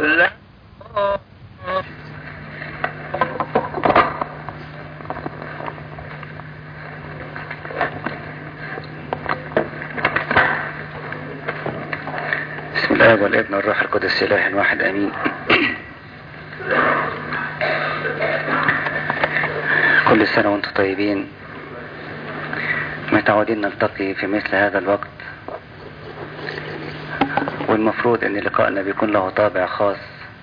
لا بسم الله والابن والروح القدس اله واحد امين كل سنة وانتم طيبين متعودين نلتقي في مثل هذا الوقت والمفروض ان لقائنا بيكون له طابع خاص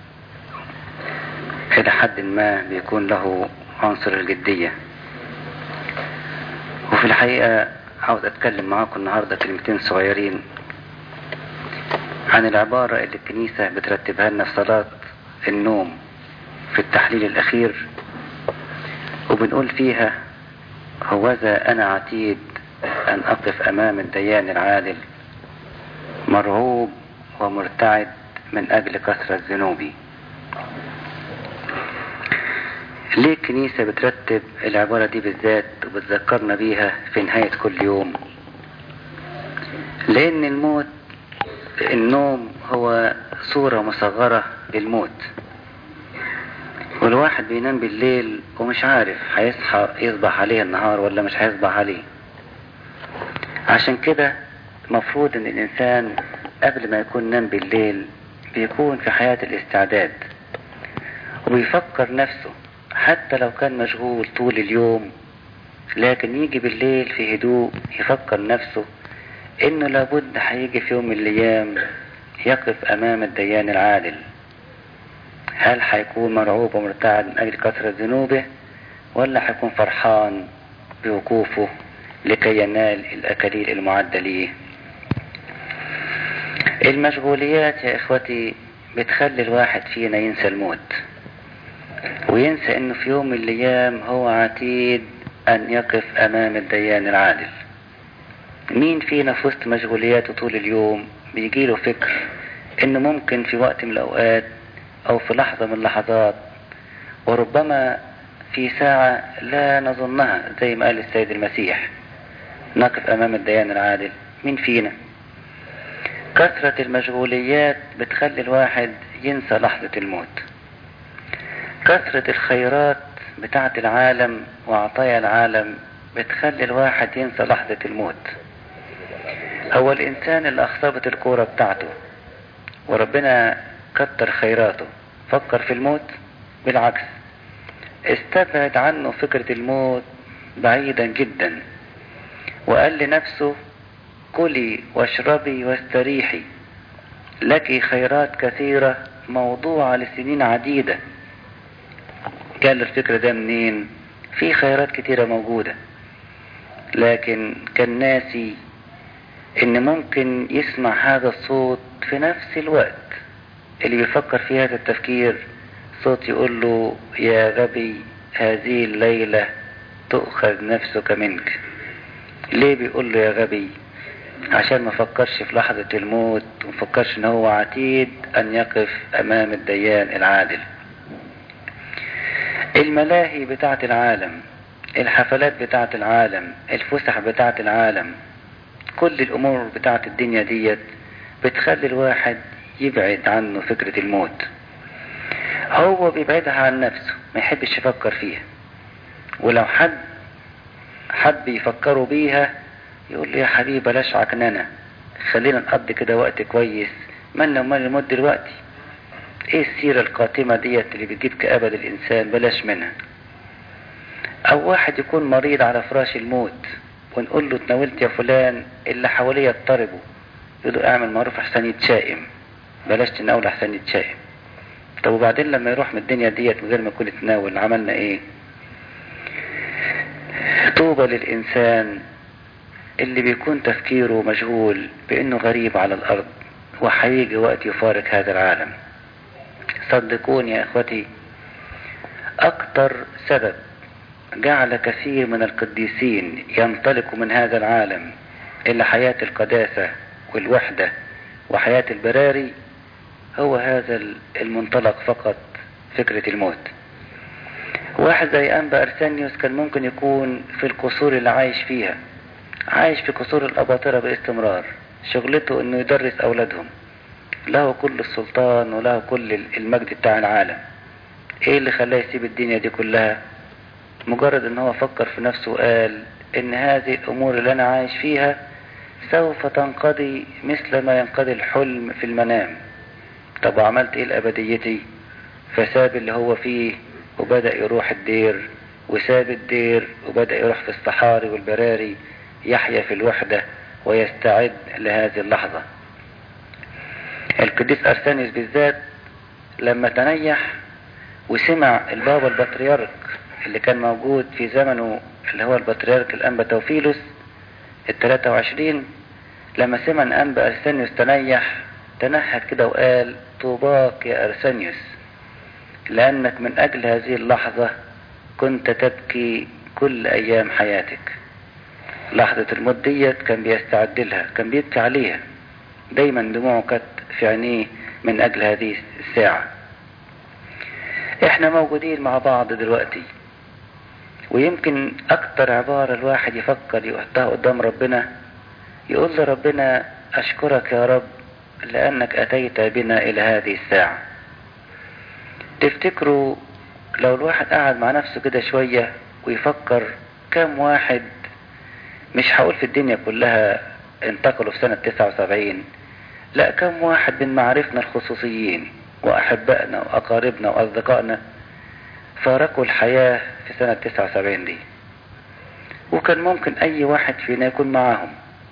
الى حد ما بيكون له عنصر الجدية وفي الحقيقة عاوز اتكلم معاكم النهاردة كلمتين صغيرين عن العبارة اللي الكنيسة بترتبها لنا في صلاة النوم في التحليل الأخير وبنقول فيها هوذا أنا عتيد أن أقف أمام الديان العادل مرعوب ومرتعد من أجل كثرة ذنوبي ليه الكنيسة بترتب العبارة دي بالذات وبتذكرنا بيها في نهاية كل يوم لأن الموت النوم هو صورة مصغرة للموت والواحد بينام بالليل ومش عارف هيصحى يصبح عليه النهار ولا مش هيصبح عليه عشان كده مفروض ان الانسان قبل ما يكون نام بالليل بيكون في حياة الاستعداد وبيفكر نفسه حتى لو كان مشغول طول اليوم لكن يجي بالليل في هدوء يفكر نفسه انه لابد هيجي في يوم من الايام يقف امام الديان العادل هل هيكون مرعوب ومرتعد من اجل كثرة ذنوبه ولا هيكون فرحان بوقوفه لكي ينال الاكاليل المعدة ليه المشغوليات يا اخوتي بتخلي الواحد فينا ينسى الموت وينسى انه في يوم من الايام هو عتيد ان يقف امام الديان العادل مين فينا في وسط مشغولياته طول اليوم بيجيله فكر انه ممكن في وقت من الاوقات او في لحظة من اللحظات وربما في ساعة لا نظنها زي ما قال السيد المسيح نقف امام الديان العادل مين فينا كثرة المشغوليات بتخلي الواحد ينسى لحظة الموت كثرة الخيرات بتاعة العالم وعطايا العالم بتخلي الواحد ينسى لحظة الموت هو الإنسان اللي أخصبت الكورة بتاعته وربنا كتر خيراته فكر في الموت بالعكس استبعد عنه فكرة الموت بعيدا جدا وقال لنفسه كلي واشربي واستريحي لك خيرات كثيرة موضوعة لسنين عديدة قال الفكرة ده منين في خيرات كتيرة موجودة لكن كان ناسي ان ممكن يسمع هذا الصوت في نفس الوقت اللي بيفكر في هذا التفكير صوت يقول له يا غبي هذه الليلة تؤخذ نفسك منك ليه بيقول له يا غبي عشان ما فكرش في لحظة الموت ومفكرش ان هو عتيد ان يقف امام الديان العادل الملاهي بتاعة العالم الحفلات بتاعة العالم الفسح بتاعة العالم كل الامور بتاعة الدنيا ديت بتخلي الواحد يبعد عنه فكرة الموت هو بيبعدها عن نفسه ما يحبش يفكر فيها ولو حد حب يفكروا بيها يقول لي يا حبيبي بلاش عكننة خلينا نقضي كده وقت كويس مالنا ومال الموت دلوقتي ايه السيرة القاتمة ديت اللي بتجيب كآبة للإنسان بلاش منها أو واحد يكون مريض على فراش الموت ونقول له اتناولت يا فلان اللي حواليه يضطربوا يقول له اعمل معروف احسن يتشائم بلاش تناول احسن يتشائم طب وبعدين لما يروح من الدنيا ديت من غير ما يكون اتناول عملنا ايه طوبى للإنسان اللي بيكون تفكيره مشغول بأنه غريب على الأرض وحيجي وقت يفارق هذا العالم صدقوني يا إخوتي أكتر سبب جعل كثير من القديسين ينطلقوا من هذا العالم إلى حياة القداسة والوحدة وحياة البراري هو هذا المنطلق فقط فكرة الموت واحد زي أنبا أرسانيوس كان ممكن يكون في القصور اللي عايش فيها عايش في قصور الأباطرة باستمرار شغلته انه يدرس أولادهم له كل السلطان وله كل المجد بتاع العالم ايه اللي خلاه يسيب الدنيا دي كلها مجرد ان هو فكر في نفسه وقال ان هذه الامور اللي انا عايش فيها سوف تنقضي مثل ما ينقضي الحلم في المنام طب وعملت ايه لابديتي فساب اللي هو فيه وبدأ يروح الدير وساب الدير وبدأ يروح في الصحاري والبراري يحيا في الوحدة ويستعد لهذه اللحظة القديس أرسانيوس بالذات لما تنيح وسمع البابا البطريرك اللي كان موجود في زمنه اللي هو البطريرك الأنبا توفيلوس ال 23 لما سمع ان أنبا أرسانيوس تنيح تنهد كده وقال طوباك يا أرسانيوس لأنك من أجل هذه اللحظة كنت تبكي كل أيام حياتك لحظة الموت ديت كان بيستعد لها كان بيبكي عليها دايما دموعه كانت في عينيه من أجل هذه الساعة احنا موجودين مع بعض دلوقتي ويمكن أكتر عبارة الواحد يفكر يحطها قدام ربنا يقول لربنا أشكرك يا رب لأنك أتيت بنا إلى هذه الساعة تفتكروا لو الواحد قعد مع نفسه كده شوية ويفكر كم واحد مش هقول في الدنيا كلها انتقلوا في سنة 79 لا كم واحد من معارفنا الخصوصيين وأحبائنا وأقاربنا وأصدقائنا فارقوا الحياة في سنة 79 دي وكان ممكن أي واحد فينا يكون معاهم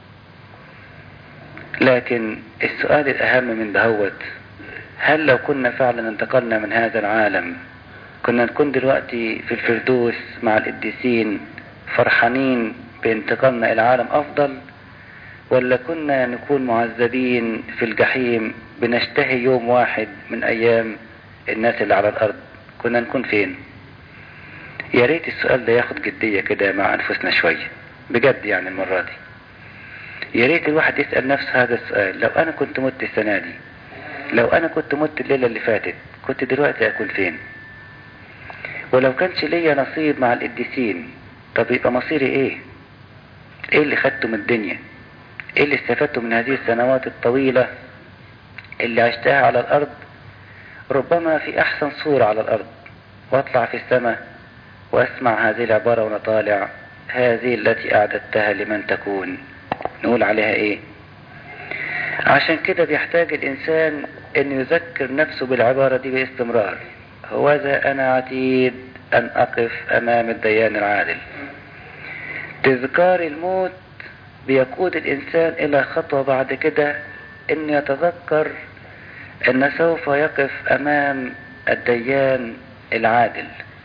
لكن السؤال الأهم من دهوت هل لو كنا فعلا انتقلنا من هذا العالم كنا نكون دلوقتي في الفردوس مع القديسين فرحانين بانتقالنا إلى عالم أفضل ولا كنا نكون معذبين في الجحيم بنشتهي يوم واحد من أيام الناس اللي على الأرض كنا نكون فين يا ريت السؤال ده ياخد جدية كده مع أنفسنا شوية بجد يعني المرة دي يا ريت الواحد يسأل نفسه هذا السؤال لو أنا كنت مت السنة دي لو أنا كنت مت الليلة اللي فاتت كنت دلوقتي أكون فين ولو كانش ليا نصيب مع القديسين طب يبقى مصيري ايه ايه اللي خدته من الدنيا ايه اللي استفدته من هذه السنوات الطويلة اللي عشتها على الارض ربما في احسن صورة على الارض واطلع في السماء واسمع هذه العبارة وانا طالع هذه التي اعددتها لمن تكون نقول عليها ايه عشان كده بيحتاج الانسان ان يذكر نفسه بالعبارة دي باستمرار هوذا انا عتيد ان اقف امام الديان العادل تذكار الموت بيقود الانسان الى خطوة بعد كده ان يتذكر ان سوف يقف امام الديان العادل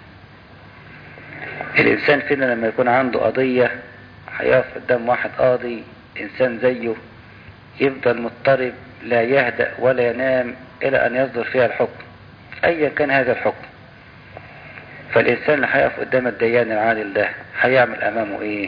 الانسان فينا لما يكون عنده قضية هيقف قدام واحد قاضي انسان زيه يفضل مضطرب لا يهدأ ولا ينام الى ان يصدر فيها الحكم ايا كان هذا الحكم فالانسان اللي هيقف قدام الديان العادل ده هيعمل امامه ايه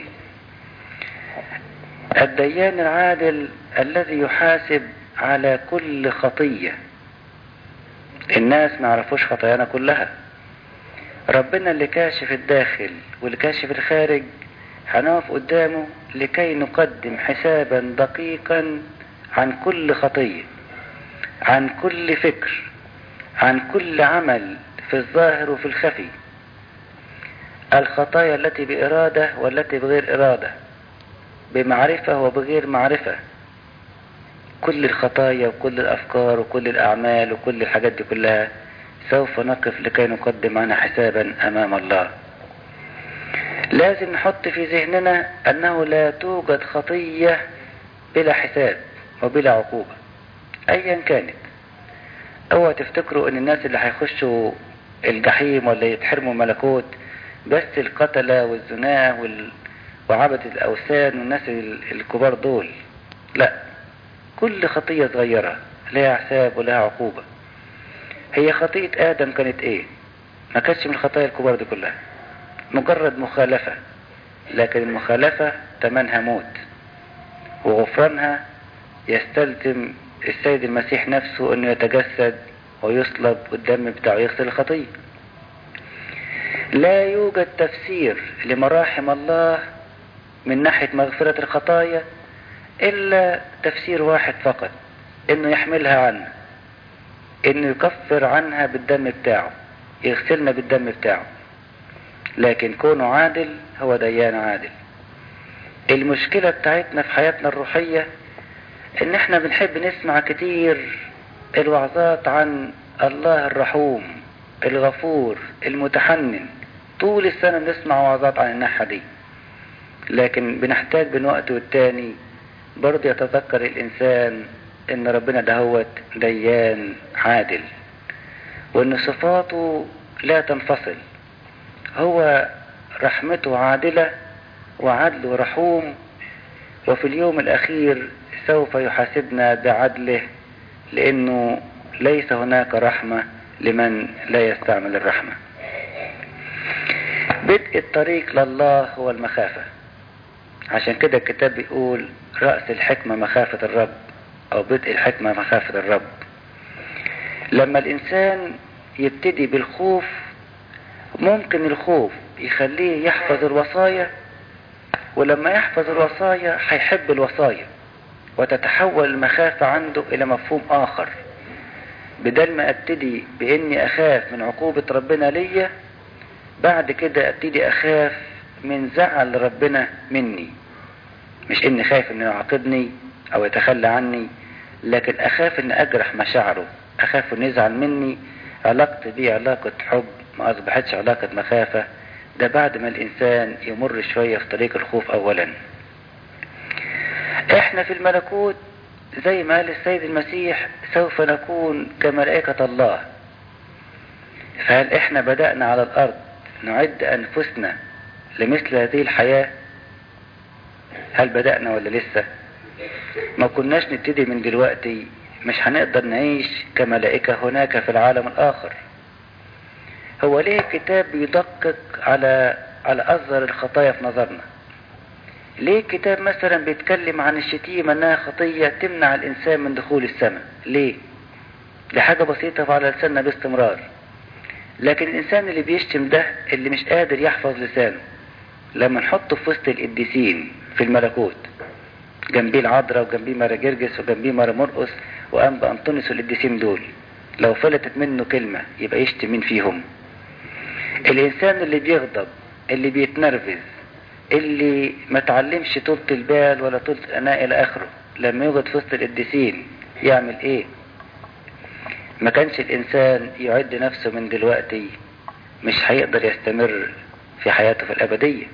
الديان العادل الذي يحاسب على كل خطية الناس ما يعرفوش خطايانا كلها ربنا اللي كاشف الداخل واللي كاشف الخارج هنقف قدامه لكي نقدم حسابا دقيقا عن كل خطية عن كل فكر عن كل عمل في الظاهر وفي الخفي الخطايا التي بإرادة والتي بغير إرادة بمعرفة وبغير معرفة كل الخطايا وكل الأفكار وكل الأعمال وكل الحاجات دي كلها سوف نقف لكي نقدم عنها حسابا أمام الله لازم نحط في ذهننا أنه لا توجد خطية بلا حساب وبلا عقوبة أيا كانت اوعى تفتكروا ان الناس اللي هيخشوا الجحيم ولا يتحرموا ملكوت بس القتلة والزناة وال... وعبدة الأوثان والناس الكبار دول لا كل خطية صغيرة لها حساب ولها عقوبة هي خطية آدم كانت ايه ما كانتش من الخطايا الكبار دي كلها مجرد مخالفة لكن المخالفة تمنها موت وغفرانها يستلزم السيد المسيح نفسه انه يتجسد ويصلب والدم بتاعه يغسل الخطية لا يوجد تفسير لمراحم الله من ناحية مغفرة الخطايا إلا تفسير واحد فقط انه يحملها عنه انه يكفر عنها بالدم بتاعه يغسلنا بالدم بتاعه لكن كونه عادل هو ديان عادل المشكلة بتاعتنا في حياتنا الروحية ان احنا بنحب نسمع كتير الوعظات عن الله الرحوم الغفور المتحنن طول السنة بنسمع وعظات عن الناحية دي لكن بنحتاج بين وقت والتاني برضه يتذكر الإنسان إن ربنا دهوت ديان عادل وإن صفاته لا تنفصل هو رحمته عادلة وعدله رحوم وفي اليوم الأخير سوف يحاسبنا بعدله لأنه ليس هناك رحمة لمن لا يستعمل الرحمة بدء الطريق لله هو المخافة عشان كده الكتاب بيقول رأس الحكمة مخافة الرب أو بدء الحكمة مخافة الرب لما الإنسان يبتدي بالخوف ممكن الخوف يخليه يحفظ الوصايا ولما يحفظ الوصايا هيحب الوصايا وتتحول المخافة عنده إلى مفهوم آخر بدل ما ابتدي باني اخاف من عقوبة ربنا ليا بعد كده ابتدي اخاف من زعل ربنا مني مش اني خايف انه يعاقبني او يتخلى عني لكن اخاف ان اجرح مشاعره اخاف انه يزعل مني علاقتي بيه علاقة حب ما اصبحتش علاقة مخافة ده بعد ما الانسان يمر شوية في طريق الخوف اولا احنا في الملكوت زي ما قال السيد المسيح سوف نكون كملائكة الله فهل احنا بدأنا على الارض نعد انفسنا لمثل هذه الحياة هل بدأنا ولا لسه ما كناش نبتدي من دلوقتي مش هنقدر نعيش كملائكة هناك في العالم الاخر هو ليه الكتاب بيدقق على على اصغر الخطايا في نظرنا ليه الكتاب مثلا بيتكلم عن الشتيمة انها خطية تمنع الانسان من دخول السماء ليه دي حاجة بسيطة على لساننا باستمرار لكن الانسان اللي بيشتم ده اللي مش قادر يحفظ لسانه لما نحطه في وسط القديسين في الملكوت جنبيه العذراء وجنبيه مارا جرجس وجنبيه مارا مرقس وانبا انطونيوس والقديسين دول لو فلتت منه كلمة يبقى يشتم مين فيهم الانسان اللي بيغضب اللي بيتنرفز اللي ما تعلمش طولة البال ولا طولة الأناء إلى آخره لما يوجد في وسط القديسين يعمل إيه؟ ما كانش الإنسان يعد نفسه من دلوقتي مش هيقدر يستمر في حياته في الأبدية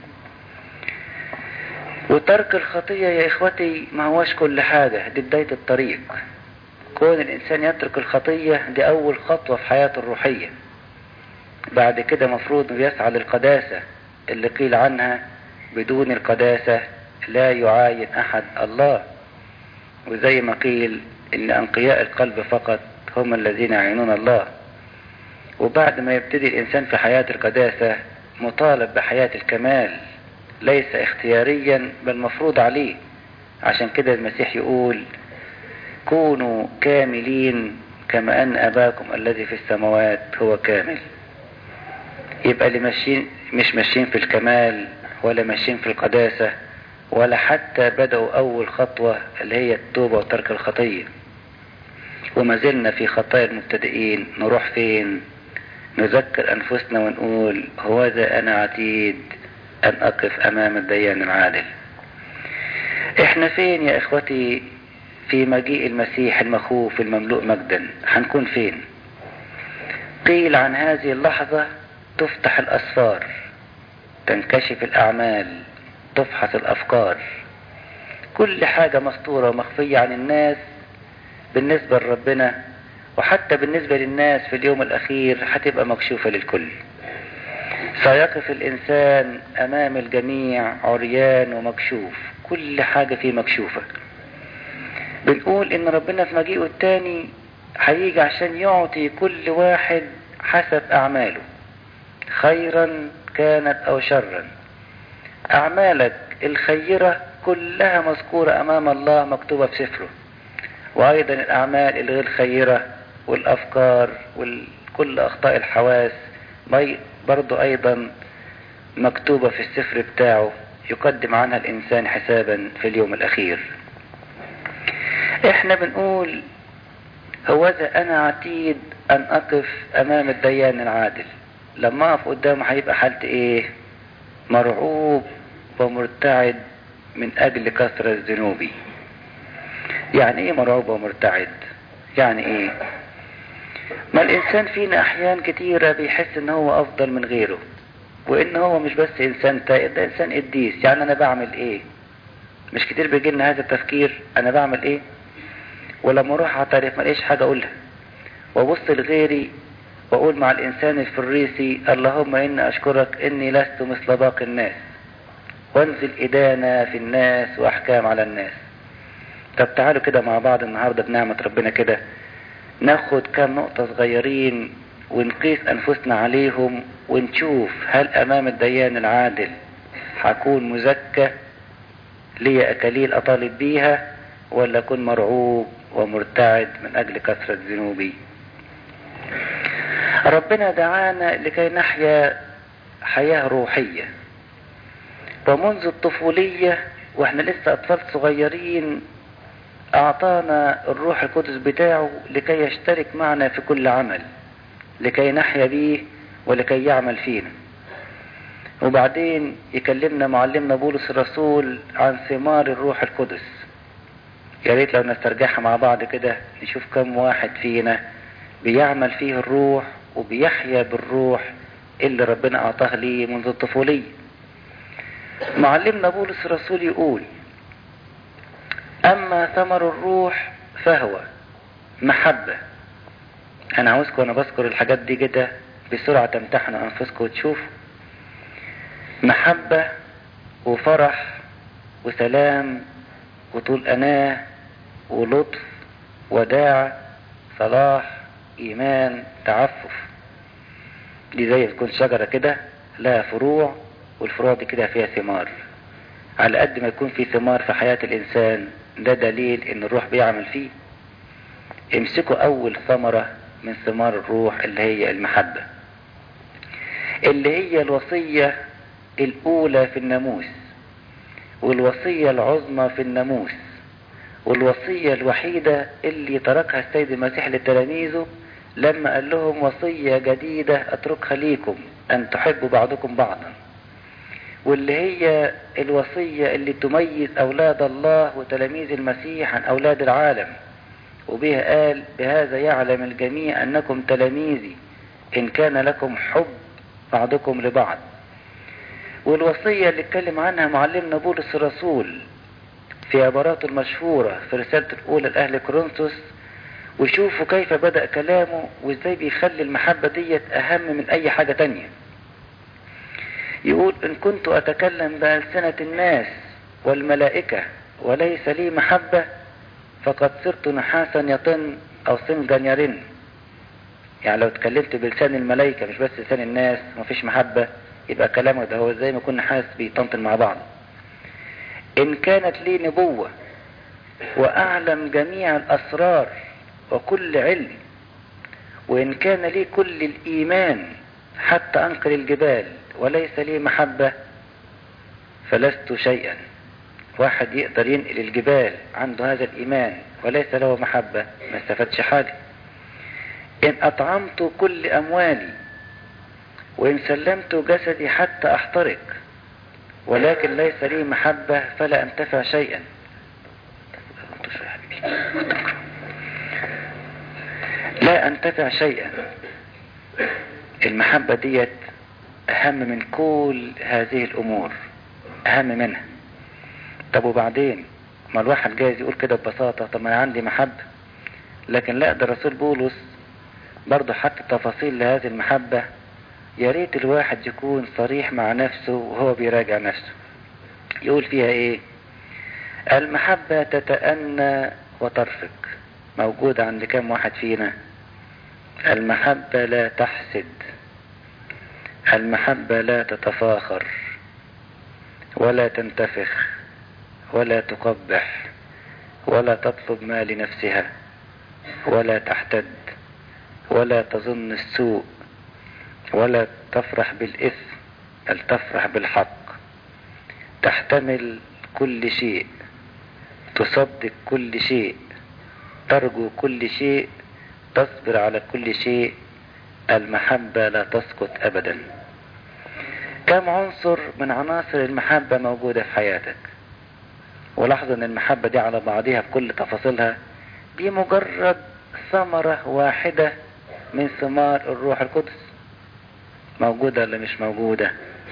وترك الخطية يا إخوتي ما هوش كل حاجة دي بداية الطريق كون الإنسان يترك الخطية دي أول خطوة في حياته الروحية بعد كده مفروض يسعى للقداسة اللي قيل عنها بدون القداسة لا يعاين أحد الله وزي ما قيل إن أنقياء القلب فقط هم الذين يعينون الله وبعد ما يبتدي الإنسان في حياة القداسة مطالب بحياة الكمال ليس اختياريا بل مفروض عليه عشان كده المسيح يقول كونوا كاملين كما أن أباكم الذي في السماوات هو كامل يبقى اللي ماشيين مش ماشيين في الكمال ولا ماشيين في القداسة ولا حتى بدأوا أول خطوة اللي هي التوبة وترك الخطية وما زلنا في خطايا المبتدئين نروح فين نذكر أنفسنا ونقول هو ذا أنا عتيد أن أقف أمام الديان العادل إحنا فين يا إخوتي في مجيء المسيح المخوف المملوء مجدا هنكون فين قيل عن هذه اللحظة تفتح الأسفار تنكشف الأعمال تفحص الأفكار كل حاجة مستورة ومخفية عن الناس بالنسبة لربنا وحتى بالنسبة للناس في اليوم الأخير هتبقى مكشوفة للكل سيقف الإنسان أمام الجميع عريان ومكشوف كل حاجة فيه مكشوفة بنقول إن ربنا في مجيئه التاني هيجي عشان يعطي كل واحد حسب أعماله خيرا كانت أو شرا أعمالك الخيرة كلها مذكورة أمام الله مكتوبة في سفره وأيضا الأعمال الغير خيرة والأفكار وكل أخطاء الحواس برضو أيضا مكتوبة في السفر بتاعه يقدم عنها الإنسان حسابا في اليوم الأخير احنا بنقول هوذا أنا عتيد أن أقف أمام الديان العادل لما أقف قدامه هيبقى حالتي إيه مرعوب ومرتعد من أجل كثرة ذنوبي يعني إيه مرعوب ومرتعد يعني إيه ما الإنسان فينا أحيان كتيرة بيحس إن هو أفضل من غيره وإن هو مش بس إنسان تائب ده إنسان قديس يعني أنا بعمل إيه مش كتير بيجي لنا هذا التفكير أنا بعمل إيه ولما أروح أعترف ما لقيش حاجة أقولها وأبص لغيري وأقول مع الإنسان الفريسي اللهم إني أشكرك إني لست مثل باقي الناس وانزل إدانة في الناس وأحكام على الناس طب تعالوا كده مع بعض النهاردة بنعمة ربنا كده ناخد كام نقطة صغيرين ونقيس أنفسنا عليهم ونشوف هل أمام الديان العادل هكون مزكى لي أكاليل أطالب بيها ولا أكون مرعوب ومرتعد من أجل كثرة ذنوبي ربنا دعانا لكي نحيا حياة روحية ومنذ الطفولية واحنا لسه أطفال صغيرين أعطانا الروح القدس بتاعه لكي يشترك معنا في كل عمل لكي نحيا به ولكي يعمل فينا وبعدين يكلمنا معلمنا بولس الرسول عن ثمار الروح القدس يا ريت لو نسترجعها مع بعض كده نشوف كم واحد فينا بيعمل فيه الروح وبيحيا بالروح اللي ربنا أعطاه ليه منذ الطفولية معلمنا بولس الرسول يقول أما ثمر الروح فهو محبة أنا عاوزكم أنا بذكر الحاجات دي كده بسرعة تمتحنوا أنفسكم وتشوفوا محبة وفرح وسلام وطول أناه ولطف وداع صلاح إيمان تعفف دي زي تكون شجرة كده لها فروع والفروع دي كده فيها ثمار على قد ما يكون في ثمار في حياة الإنسان ده دليل إن الروح بيعمل فيه امسكوا أول ثمرة من ثمار الروح اللي هي المحبة اللي هي الوصية الأولى في الناموس والوصية العظمى في الناموس والوصية الوحيدة اللي تركها السيد المسيح لتلاميذه لما قال لهم وصية جديدة أتركها ليكم أن تحبوا بعضكم بعضا واللي هي الوصية اللي تميز أولاد الله وتلاميذ المسيح عن أولاد العالم وبها قال بهذا يعلم الجميع أنكم تلاميذي إن كان لكم حب بعضكم لبعض والوصية اللي اتكلم عنها معلمنا بولس الرسول في عباراته المشهورة في رسالته الأولى لأهل كورنثوس وشوفوا كيف بدأ كلامه وازاي بيخلي المحبة ديت أهم من أي حاجة تانية يقول إن كنت أتكلم بألسنة الناس والملائكة وليس لي محبة فقد صرت نحاسا يطن أو صنجا يرن يعني لو اتكلمت بلسان الملائكة مش بس لسان الناس ومفيش محبة يبقى كلامك ده هو زي ما كنا حاس بيطنطن مع بعض إن كانت لي نبوة وأعلم جميع الأسرار وكل علم وإن كان لي كل الإيمان حتى أنقل الجبال وليس لي محبة فلست شيئا واحد يقدر ينقل الجبال عنده هذا الإيمان وليس له محبة ما استفادش حاجة إن أطعمت كل أموالي وإن سلمت جسدي حتى أحترق ولكن ليس لي محبة فلا أنتفع شيئا لا أنتفع شيئا المحبة ديت أهم من كل هذه الأمور أهم منها طب وبعدين ما الواحد جايز يقول كده ببساطة طب ما أنا عندي محبة لكن لا ده الرسول بولس برضه حتى تفاصيل لهذه المحبة يا ريت الواحد يكون صريح مع نفسه وهو بيراجع نفسه يقول فيها ايه المحبة تتأنى وترفق موجودة عند كم واحد فينا المحبة لا تحسد المحبة لا تتفاخر ولا تنتفخ ولا تقبح ولا تطلب ما لنفسها ولا تحتد ولا تظن السوء ولا تفرح بالإثم بل تفرح بالحق تحتمل كل شيء تصدق كل شيء ترجو كل شيء تصبر على كل شيء المحبة لا تسقط أبدا كم عنصر من عناصر المحبة موجودة في حياتك ولاحظوا ان المحبة دي على بعضها بكل تفاصيلها دي مجرد ثمرة واحدة من ثمار الروح القدس موجودة ولا مش موجودة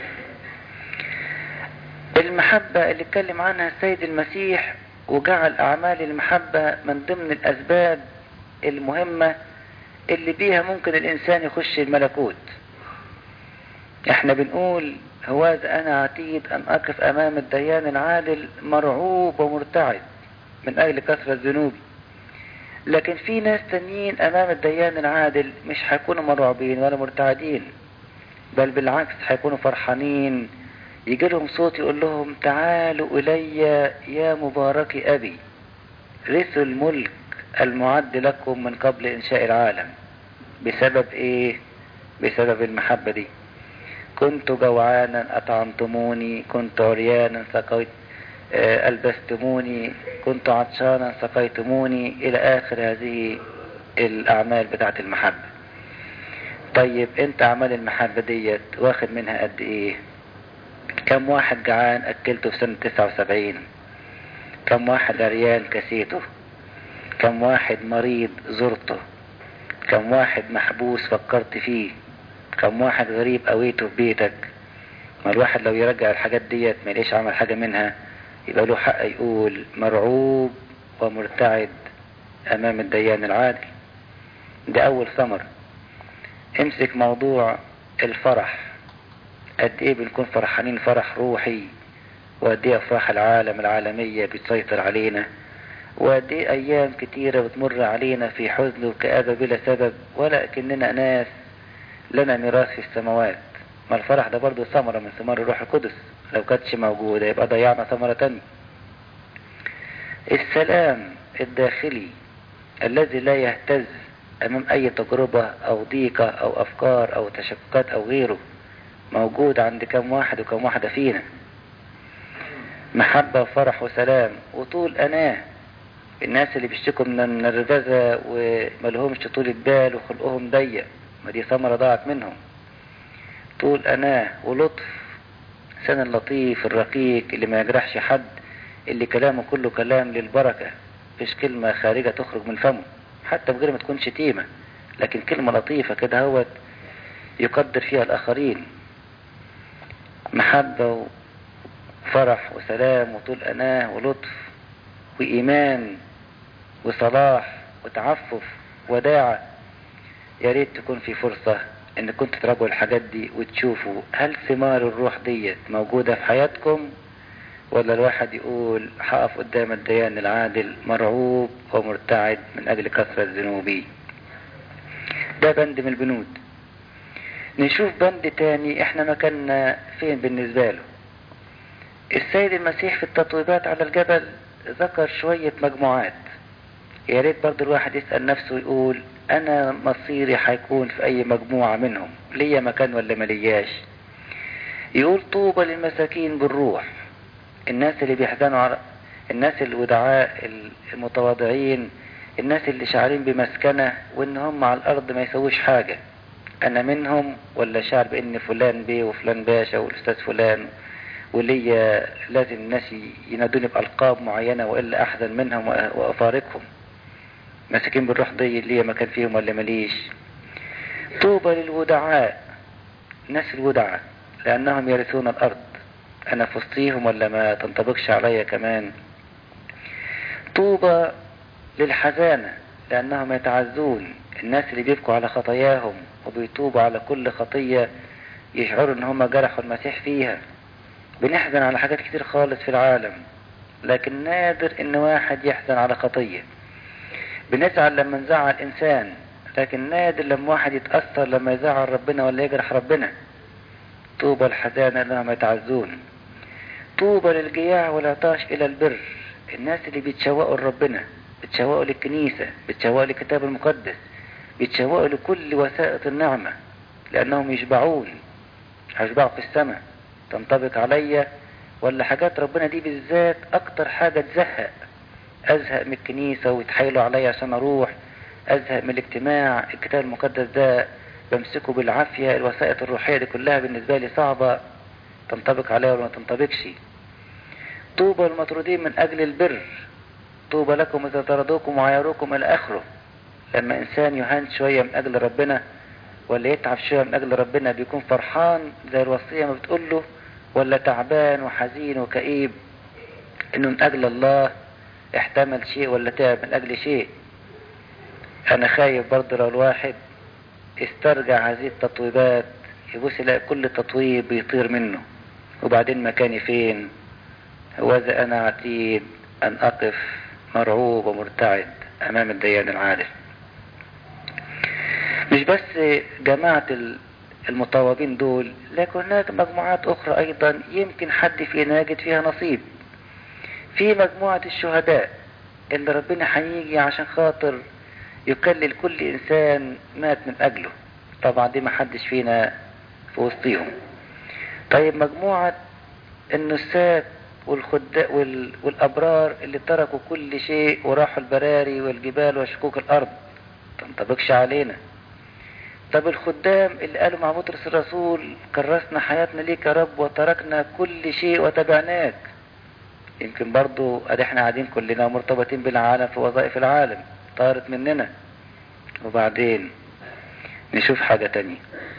المحبة اللي اتكلم عنها السيد المسيح وجعل أعمال المحبة من ضمن الأسباب المهمة اللي بيها ممكن الإنسان يخش الملكوت احنا بنقول هواذا أنا عتيد أن أقف أمام الديان العادل مرعوب ومرتعد من أجل كثرة ذنوبي لكن في ناس تانيين أمام الديان العادل مش هيكونوا مرعوبين ولا مرتعدين بل بالعكس هيكونوا فرحانين يجي لهم صوت يقول لهم تعالوا إلي يا مبارك أبي رثوا الملك المعد لكم من قبل إنشاء العالم بسبب إيه بسبب المحبة دي كنت جوعانا أطعمتموني كنت عريانا سقيت ألبستموني كنت عطشانا سقيتموني إلى آخر هذه الأعمال بتاعت المحبة طيب انت أعمال المحبة ديت واخد منها قد إيه كم واحد جعان أكلته في سنة تسعة وسبعين كم واحد عريان كسيته كم واحد مريض زرته كم واحد محبوس فكرت فيه كم واحد غريب قويته في بيتك ما الواحد لو يرجع الحاجات ديت ما ليش عمل حاجة منها يبقى له حق يقول مرعوب ومرتعد امام الديان العادل ده اول ثمر امسك موضوع الفرح قد ايه بنكون فرحانين فرح روحي وقد ايه افراح العالم العالمية بتسيطر علينا وقد ايه ايام كتيرة بتمر علينا في حزن وكآبة بلا سبب ولكننا ناس لنا ميراث في السماوات ما الفرح ده برضو ثمرة من ثمار الروح القدس لو كانتش موجودة يبقى ضيعنا ثمرة تانية السلام الداخلي الذي لا يهتز امام اي تجربة او ضيقة او افكار او تشككات او غيره موجود عند كم واحد وكم واحدة فينا محبة وفرح وسلام وطول اناه الناس اللي بيشتكوا من النرفزة وملهمش طولة بال وخلقهم ضيق ما دي ثمرة ضاعت منهم طول أناه ولطف سن اللطيف الرقيق اللي ما يجرحش حد اللي كلامه كله كلام للبركة مفيش كلمة خارجة تخرج من فمه حتى بغير ما تكون شتيمة لكن كلمة لطيفة كده هوت يقدر فيها الآخرين محبة وفرح وسلام وطول أناه ولطف وإيمان وصلاح وتعفف وداعة يا ريت تكون في فرصة ان كنتوا تراجعوا الحاجات دي وتشوفوا هل ثمار الروح ديت موجودة في حياتكم ولا الواحد يقول هقف قدام الديان العادل مرعوب ومرتعد من اجل كثرة ذنوبي ده بند من البنود نشوف بند تاني احنا مكاننا فين بالنسبة له السيد المسيح في التطويبات على الجبل ذكر شوية مجموعات يا ريت برضه الواحد يسأل نفسه ويقول انا مصيري هيكون في اي مجموعة منهم ليا مكان ولا ملياش يقول طوبى للمساكين بالروح الناس اللي بيحزنوا على الناس الودعاء المتواضعين الناس اللي شعرين بمسكنة وان هم على الارض ما يسويش حاجة انا منهم ولا شعر بان فلان بيه وفلان باشا والاستاذ فلان وليا لازم الناس ينادوني بألقاب معينة وإلا أحزن منهم وأفارقهم مساكين بالروح دي اللي هي مكان فيهم ولا مليش طوبى للودعاء ناس الودعاء لأنهم يرثون الأرض أنا في وسطيهم ولا ما تنطبقش عليا كمان طوبى للحزانة لأنهم يتعزون الناس اللي بيبكوا على خطاياهم وبيتوبوا على كل خطية يشعروا ان هم جرحوا المسيح فيها بنحزن على حاجات كتير خالص في العالم لكن نادر ان واحد يحزن على خطية بنزعل لما نزعل انسان لكن نادر لما واحد يتأثر لما يزعل ربنا ولا يجرح ربنا طوبى الحزانة لهم يتعزون طوبى للجياع والعطاش الى البر الناس اللي بيتشوقوا لربنا بيتشوقوا للكنيسة بيتشوقوا للكتاب المقدس بيتشوقوا لكل وسائط النعمة لانهم يشبعون هيشبعوا في السماء تنطبق عليا ولا حاجات ربنا دي بالذات اكتر حاجة تزهق ازهق من الكنيسة ويتحايلوا عليا عشان اروح ازهق من الاجتماع الكتاب المقدس ده بمسكه بالعافية الوسائط الروحية دي كلها بالنسبة لي صعبة تنطبق عليها ولا ما تنطبقش طوبى المطرودين من اجل البر طوبى لكم اذا طردوكم وعيروكم الى اخره لما انسان يهان شوية من اجل ربنا ولا يتعب شوية من اجل ربنا بيكون فرحان زي الوصية ما بتقول له ولا تعبان وحزين وكئيب انه من اجل الله احتمل شيء ولا تعب من اجل شيء انا خايف برضه لو الواحد استرجع هذه التطويبات يبص يلاقي كل تطويب بيطير منه وبعدين مكاني فين وذا انا عتيد ان اقف مرعوب ومرتعد امام الديان العادل مش بس جماعة المطوبين دول لكن هناك مجموعات اخرى ايضا يمكن حد فينا يجد فيها نصيب في مجموعة الشهداء اللي ربنا هيجي عشان خاطر يكلل كل انسان مات من اجله طبعا دي ما حدش فينا في وسطيهم طيب مجموعة النساك والخداء وال... والابرار اللي تركوا كل شيء وراحوا البراري والجبال وشكوك الارض تنطبقش علينا طب الخدام اللي قالوا مع بطرس الرسول كرسنا حياتنا ليك يا رب وتركنا كل شيء وتبعناك يمكن برضو ادي احنا قاعدين كلنا مرتبطين بالعالم في وظائف العالم طارت مننا وبعدين نشوف حاجة تانية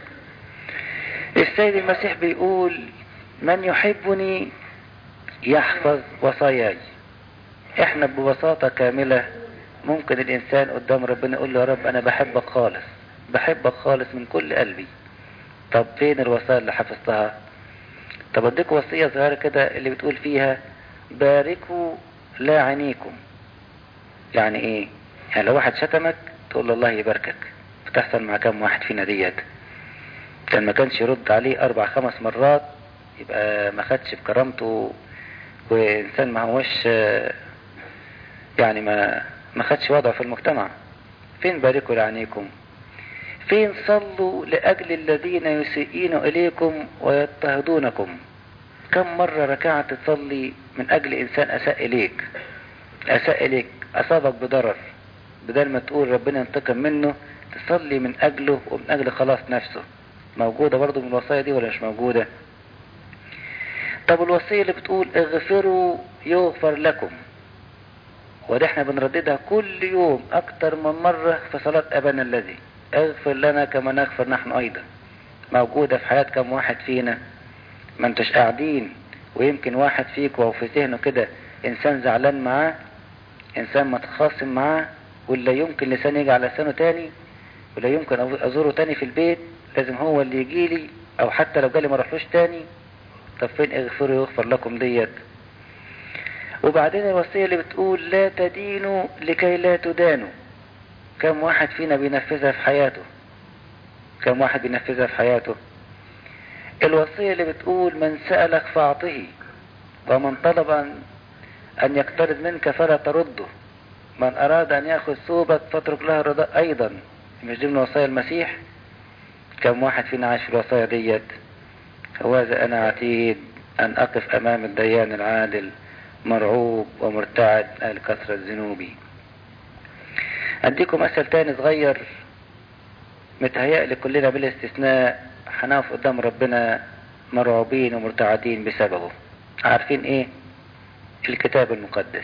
السيد المسيح بيقول من يحبني يحفظ وصاياي احنا ببساطة كاملة ممكن الانسان قدام ربنا يقول له يا رب انا بحبك خالص بحبك خالص من كل قلبي طب فين الوصايا اللي حفظتها طب اديك وصية صغيرة كده اللي بتقول فيها باركوا لا عينيكم يعني ايه يعني لو واحد شتمك تقول له الله يباركك بتحصل مع كم واحد فينا ديت كان ما كانش يرد عليه اربع خمس مرات يبقى ما خدش بكرامته وانسان ما هوش يعني ما ما خدش وضعه في المجتمع فين باركوا لعينيكم فين صلوا لأجل الذين يسيئون إليكم ويضطهدونكم كم مرة ركعت تصلي من أجل إنسان أساء إليك أساء إليك أصابك بضرر بدل ما تقول ربنا ينتقم منه تصلي من أجله ومن أجل خلاص نفسه موجودة برضو من الوصايا دي ولا مش موجودة طب الوصية اللي بتقول اغفروا يغفر لكم وده احنا بنرددها كل يوم اكتر من مرة في صلاة ابانا الذي اغفر لنا كما نغفر نحن ايضا موجودة في حياة كم واحد فينا ما انتش قاعدين ويمكن واحد فيك وهو في ذهنه كده انسان زعلان معاه انسان متخاصم معاه ولا يمكن لسان يجي على لسانه تاني ولا يمكن ازوره تاني في البيت لازم هو اللي يجي لي او حتى لو جالي ما اروحلوش تاني طب فين اغفروا يغفر لكم ديت وبعدين الوصية اللي بتقول لا تدينوا لكي لا تدانوا كم واحد فينا بينفذها في حياته كم واحد بينفذها في حياته الوصية اللي بتقول من سألك فاعطه ومن طلب أن يقترض منك فلا ترده من أراد أن يأخذ ثوبك فاترك له الرضاء أيضا مش دي من وصايا المسيح كم واحد فينا عايش في الوصايا ديت هوذا أنا عتيد أن أقف أمام الديان العادل مرعوب ومرتعد قال كثرة ذنوبي أديكم مثل تاني صغير متهيألي كلنا بلا استثناء هنقف قدام ربنا مرعوبين ومرتعدين بسببه عارفين ايه الكتاب المقدس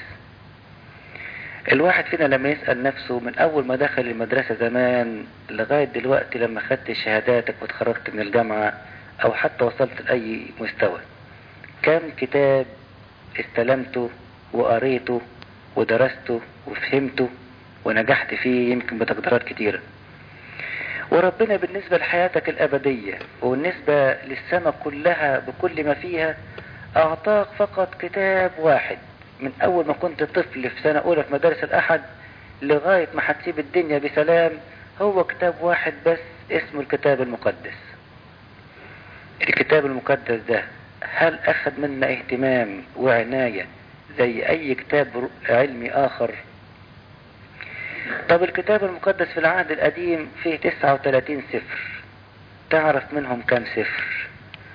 الواحد فينا لما يسأل نفسه من أول ما دخل المدرسة زمان لغاية دلوقتي لما خدت شهاداتك وتخرجت من الجامعة أو حتى وصلت لأي مستوى كم كتاب استلمته وقريته ودرسته وفهمته ونجحت فيه يمكن بتقديرات كتيرة وربنا بالنسبة لحياتك الأبدية وبالنسبة للسماء كلها بكل ما فيها أعطاك فقط كتاب واحد من أول ما كنت طفل في سنة أولى في مدارس الأحد لغاية ما هتسيب الدنيا بسلام هو كتاب واحد بس اسمه الكتاب المقدس الكتاب المقدس ده هل أخذ منا اهتمام وعناية زي أي كتاب علمي آخر طب الكتاب المقدس في العهد القديم فيه 39 سفر تعرف منهم كم سفر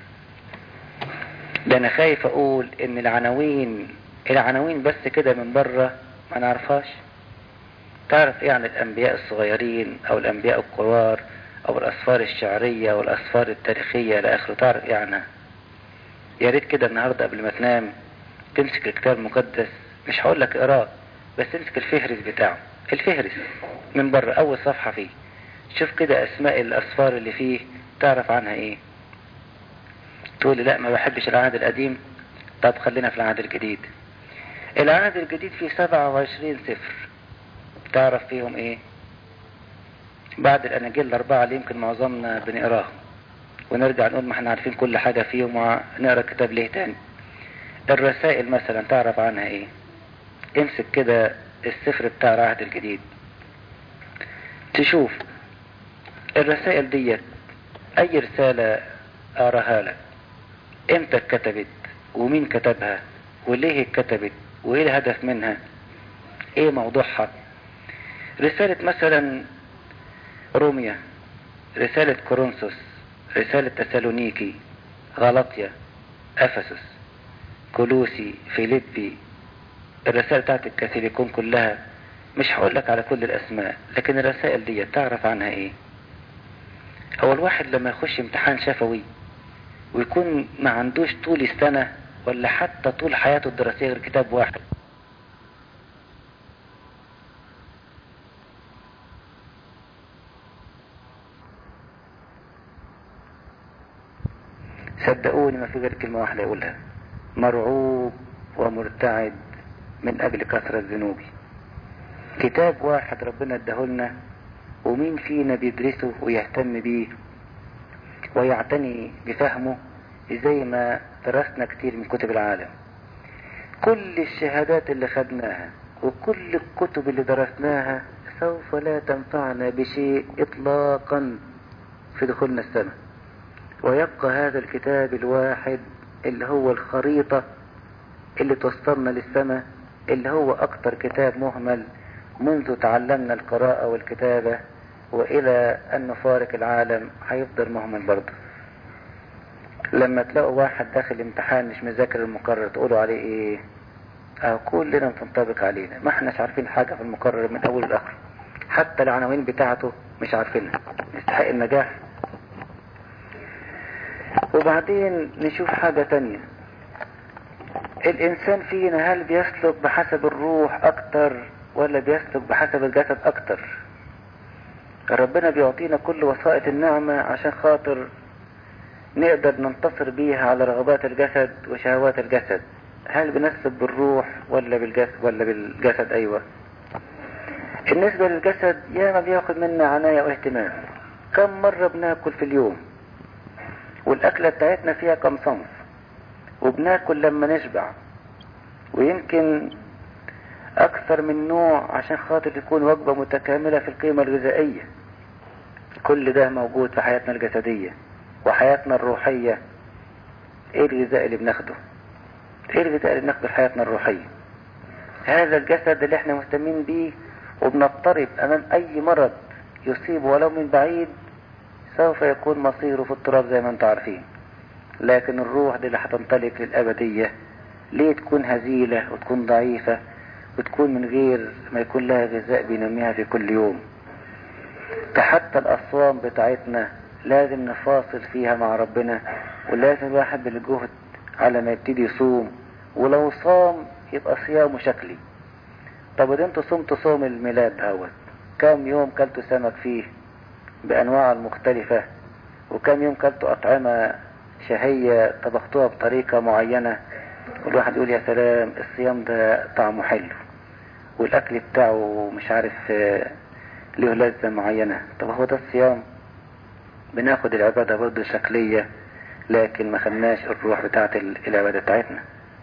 ده انا خايف اقول ان العناوين العناوين بس كده من بره ما نعرفهاش تعرف ايه عن الانبياء الصغيرين او الانبياء الكبار او الاسفار الشعرية والاسفار التاريخية الى اخره تعرف ايه عنها يا ريت كده النهاردة قبل ما تنام تمسك الكتاب المقدس مش هقول لك اقراه بس امسك الفهرس بتاعه الفهرس من بره اول صفحة فيه شوف كده اسماء الاسفار اللي فيه تعرف عنها ايه تقول لي لا ما بحبش العهد القديم طب خلينا في العهد الجديد العهد الجديد فيه 27 سفر تعرف فيهم ايه بعد الاناجيل الاربعة اللي يمكن معظمنا بنقراهم ونرجع نقول ما احنا عارفين كل حاجة فيهم ونقرا الكتاب ليه تاني الرسائل مثلا تعرف عنها ايه امسك كده السفر بتاع العهد الجديد تشوف الرسائل ديت اي رسالة اقراها لك امتى اتكتبت ومين كتبها وليه اتكتبت وايه الهدف منها ايه موضوعها رسالة مثلا روميا رسالة كورنثوس رسالة تسالونيكي غلطيا افسس كولوسي فيليبي الرسائل بتاعت الكاثوليكون كلها مش هقول لك على كل الاسماء لكن الرسائل دي تعرف عنها ايه هو الواحد لما يخش امتحان شفوي ويكون ما عندوش طول السنة ولا حتى طول حياته الدراسية غير كتاب واحد صدقوني ما في غير كلمة واحدة يقولها مرعوب ومرتعد من أجل كثرة ذنوبي كتاب واحد ربنا اداهولنا ومين فينا بيدرسه ويهتم بيه ويعتني بفهمه زي ما درسنا كتير من كتب العالم كل الشهادات اللي خدناها وكل الكتب اللي درسناها سوف لا تنفعنا بشيء اطلاقا في دخولنا السماء ويبقى هذا الكتاب الواحد اللي هو الخريطة اللي توصلنا للسماء اللي هو اكتر كتاب مهمل منذ تعلمنا القراءة والكتابة والى ان نفارق العالم هيفضل مهمل برضه لما تلاقوا واحد داخل امتحان مش مذاكر المقرر تقولوا عليه ايه اه كلنا بتنطبق علينا ما احناش عارفين حاجة في المقرر من اول لاخر حتى العناوين بتاعته مش عارفينها يستحق النجاح وبعدين نشوف حاجة تانية الانسان فينا هل بيسلك بحسب الروح اكتر ولا بيسلك بحسب الجسد اكتر ربنا بيعطينا كل وسائط النعمة عشان خاطر نقدر ننتصر بيها على رغبات الجسد وشهوات الجسد هل بنسلك بالروح ولا بالجسد ولا بالجسد ايوه بالنسبة للجسد ياما بياخد منا عناية واهتمام كم مرة بناكل في اليوم والاكلة بتاعتنا فيها كم صنف وبناكل لما نشبع ويمكن اكثر من نوع عشان خاطر تكون وجبة متكاملة في القيمة الغذائية كل ده موجود في حياتنا الجسدية وحياتنا الروحية ايه الغذاء اللي بناخده ايه الغذاء اللي بناخده في حياتنا الروحية هذا الجسد اللي احنا مهتمين بيه وبنضطرب امام اي مرض يصيب ولو من بعيد سوف يكون مصيره في التراب زي ما انتم عارفين لكن الروح دي اللي هتنطلق للأبدية ليه تكون هزيلة وتكون ضعيفة وتكون من غير ما يكون لها غذاء بينميها في كل يوم حتى الأصوام بتاعتنا لازم نفاصل فيها مع ربنا ولازم الواحد بالجهد على ما يبتدي يصوم ولو صام يبقى صيامه شكلي طب وده انتوا صمتوا صوم الميلاد دوت كم يوم كلتوا سمك فيه بأنواع المختلفة وكم يوم كلتوا أطعمة شهية طبختوها بطريقة معينة والواحد يقول يا سلام الصيام ده طعمه حلو والأكل بتاعه مش عارف له لذة معينة طب هو ده الصيام بناخد العبادة برضه شكلية لكن ما خدناش الروح بتاعت العبادة بتاعتنا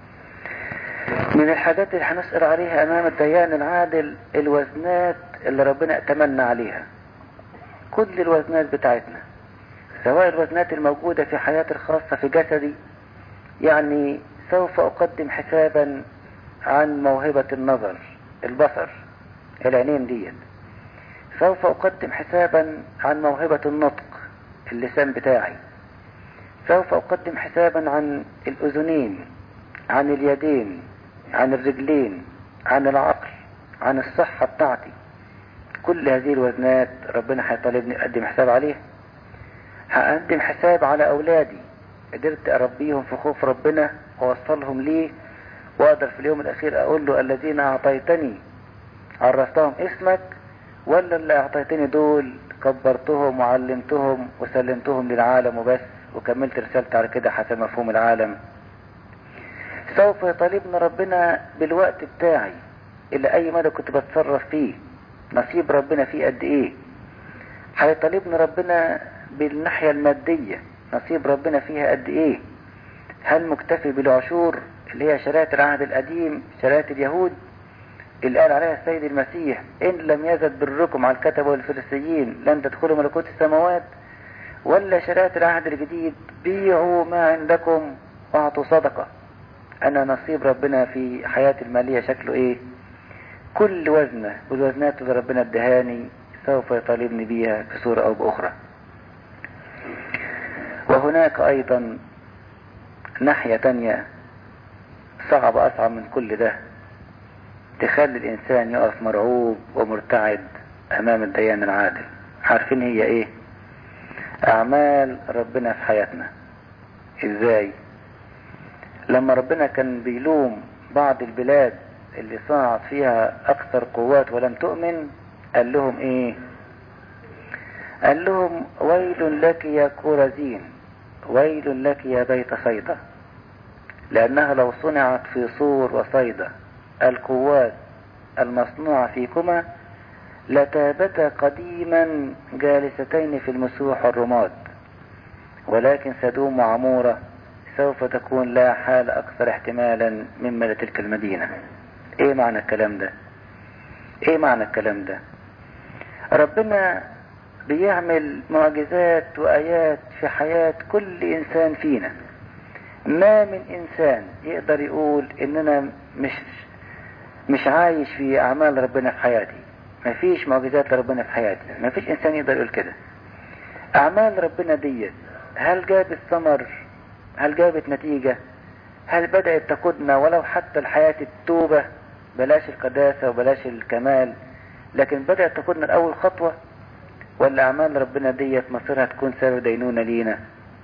من الحاجات اللي هنسأل عليها أمام الديان العادل الوزنات اللي ربنا اتمنى عليها كل الوزنات بتاعتنا سواء الوزنات الموجودة في حياتي الخاصة في جسدي يعني سوف أقدم حسابا عن موهبة النظر البصر العينين ديت سوف أقدم حسابا عن موهبة النطق اللسان بتاعي سوف أقدم حسابا عن الأذنين عن اليدين عن الرجلين عن العقل عن الصحة بتاعتي كل هذه الوزنات ربنا هيطالبني اقدم حساب عليها هقدم حساب على اولادي قدرت اربيهم في خوف ربنا واوصلهم ليه واقدر في اليوم الاخير اقول له الذين اعطيتني عرفتهم اسمك ولا اللي اعطيتني دول كبرتهم وعلمتهم وسلمتهم للعالم وبس وكملت رسالتي على كده حسب مفهوم العالم سوف يطالبنا ربنا بالوقت بتاعي اللي اي مدى كنت بتصرف فيه نصيب ربنا فيه قد ايه هيطالبنا ربنا بالناحية المادية نصيب ربنا فيها قد ايه هل مكتفي بالعشور اللي هي شرائع العهد القديم شرائع اليهود اللي قال عليها السيد المسيح ان لم يزد بركم على الكتبة والفريسيين لن تدخلوا ملكوت السماوات ولا شرائع العهد الجديد بيعوا ما عندكم واعطوا صدقة انا نصيب ربنا في حياتي المالية شكله ايه كل وزنة والوزنات اللي ربنا ادهاني سوف يطالبني بيها في صورة او باخرى وهناك ايضا ناحية تانية صعب اصعب من كل ده تخلي الانسان يقف مرعوب ومرتعد امام الديان العادل عارفين هي ايه اعمال ربنا في حياتنا ازاي لما ربنا كان بيلوم بعض البلاد اللي صنعت فيها اكثر قوات ولم تؤمن قال لهم ايه قال لهم ويل لك يا كورزين ويل لك يا بيت صيدا لانها لو صنعت في صور وصيدا القوات المصنوعة فيكما لتابتا قديما جالستين في المسوح والرماد ولكن سدوم وعمورة سوف تكون لها حال أكثر احتمالا مما لتلك المدينة ايه معنى الكلام ده ايه معنى الكلام ده ربنا بيعمل معجزات وآيات في حياة كل إنسان فينا ما من إنسان يقدر يقول إن أنا مش مش عايش في أعمال ربنا في حياتي مفيش معجزات لربنا في حياتي مفيش إنسان يقدر يقول كده أعمال ربنا ديت هل جابت ثمر هل جابت نتيجة هل بدأت تقودنا ولو حتى الحياة التوبة بلاش القداسة وبلاش الكمال لكن بدأت تقودنا الأول خطوة ولا أعمال ربنا ديت مصيرها تكون سبب دينونة لينا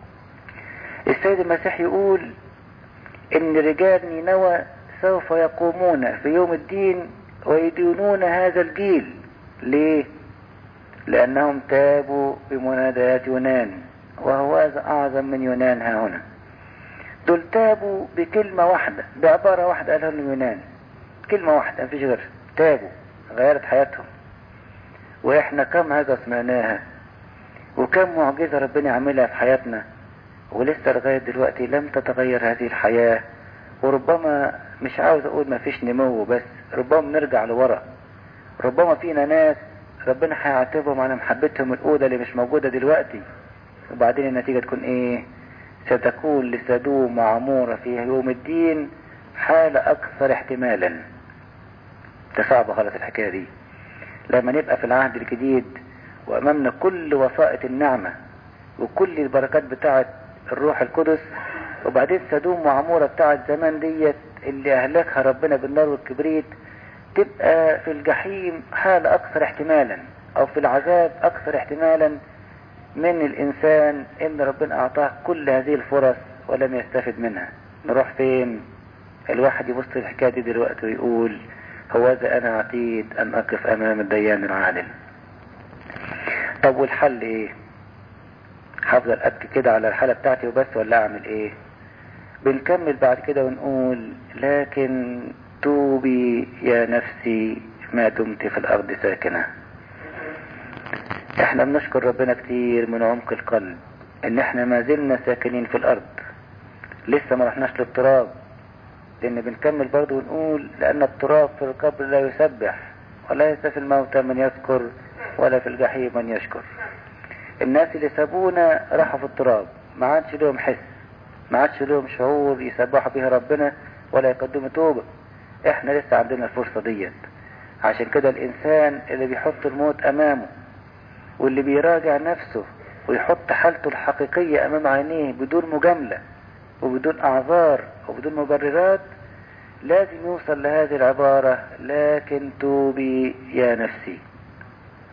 السيد المسيح يقول إن رجال نينوى سوف يقومون في يوم الدين ويدينون هذا الجيل ليه لأنهم تابوا بمنادات يونان وهو أعظم من يونان ها هنا دول تابوا بكلمة واحدة بعبارة واحدة قالها اليونان كلمة واحدة مفيش غيرها تابوا غيرت حياتهم واحنا كم هذا سمعناها وكم معجزة ربنا عملها في حياتنا ولسه لغاية دلوقتي لم تتغير هذه الحياة وربما مش عاوز اقول ما فيش نمو بس ربما نرجع لورا ربما فينا ناس ربنا هيعاتبهم على محبتهم الاولى اللي مش موجودة دلوقتي وبعدين النتيجة تكون ايه ستكون لسدوم وعمورة في يوم الدين حالة اكثر احتمالا صعبة خالص الحكاية دي لما نبقى في العهد الجديد وامامنا كل وسائط النعمة وكل البركات بتاعة الروح القدس وبعدين سدوم وعمورة بتاعة زمان ديت اللي اهلكها ربنا بالنار والكبريت تبقى في الجحيم حالة اكثر احتمالا او في العذاب اكثر احتمالا من الانسان ان ربنا اعطاه كل هذه الفرص ولم يستفد منها نروح فين الواحد يبص الحكاية دي دلوقتي ويقول هوذا انا عتيد ان اقف امام الديان العادل طب والحل ايه هفضل ابكي كده على الحالة بتاعتي وبس ولا اعمل ايه بنكمل بعد كده ونقول لكن توبي يا نفسي ما دمت في الارض ساكنة احنا بنشكر ربنا كتير من عمق القلب ان احنا ما زلنا ساكنين في الارض لسه ما رحناش للتراب لان بنكمل برضه ونقول لان التراب في القبر لا يسبح وليس في الموتى من يذكر ولا في الجحيم من يشكر الناس اللي سابونا راحوا في التراب ما عادش لهم حس ما عادش لهم شعور يسبحوا بها ربنا ولا يقدموا توبة احنا لسه عندنا الفرصة ديت عشان كده الانسان اللي بيحط الموت امامه واللي بيراجع نفسه ويحط حالته الحقيقية امام عينيه بدون مجاملة وبدون اعذار وبدون مبررات لازم يوصل لهذه العبارة لكن توبي يا نفسي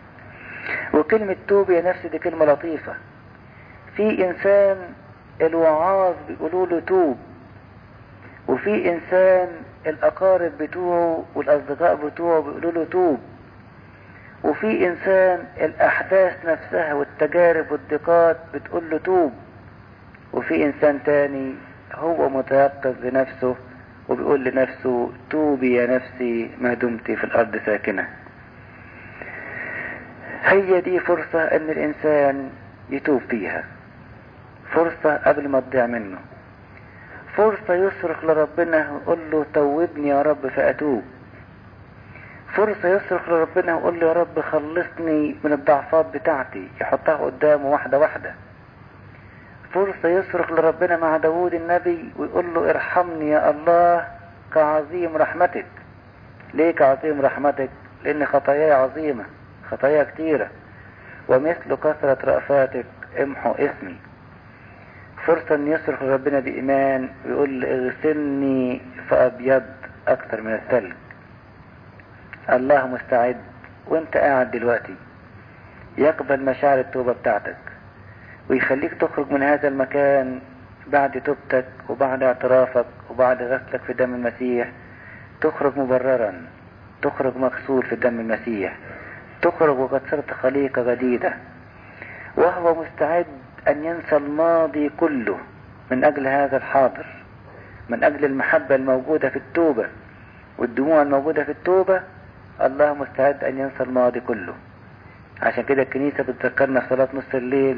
وكلمة توب يا نفسي دي كلمة لطيفة في انسان الوعاظ بيقولوا له توب وفي انسان الاقارب بتوعه والاصدقاء بتوعه بيقولوا له توب وفي انسان الاحداث نفسها والتجارب والضيقات بتقول له توب وفي انسان تاني هو متيقظ لنفسه وبيقول لنفسه توبي يا نفسي ما دمت في الارض ساكنة هي دي فرصة ان الانسان يتوب فيها فرصة قبل ما تضيع منه فرصة يصرخ لربنا ويقول له توبني يا رب فأتوب فرصة يصرخ لربنا ويقول له يا رب خلصني من الضعفات بتاعتي يحطها قدامه واحدة واحدة فرصة يصرخ لربنا مع داود النبي ويقول له ارحمني يا الله كعظيم رحمتك ليه كعظيم رحمتك لان خطاياي عظيمة خطايا كتيرة ومثل كثرة رأفاتك امحو اسمي فرصة ان يصرخ لربنا بإيمان ويقول اغسلني فأبيض أكثر من الثلج الله مستعد وانت قاعد دلوقتي يقبل مشاعر التوبة بتاعتك ويخليك تخرج من هذا المكان بعد توبتك وبعد اعترافك وبعد غسلك في دم المسيح تخرج مبررا تخرج مغسول في دم المسيح تخرج وقد صرت خليقة جديدة وهو مستعد أن ينسى الماضي كله من أجل هذا الحاضر من أجل المحبة الموجودة في التوبة والدموع الموجودة في التوبة الله مستعد أن ينسى الماضي كله عشان كده الكنيسة بتذكرنا في صلاة نص الليل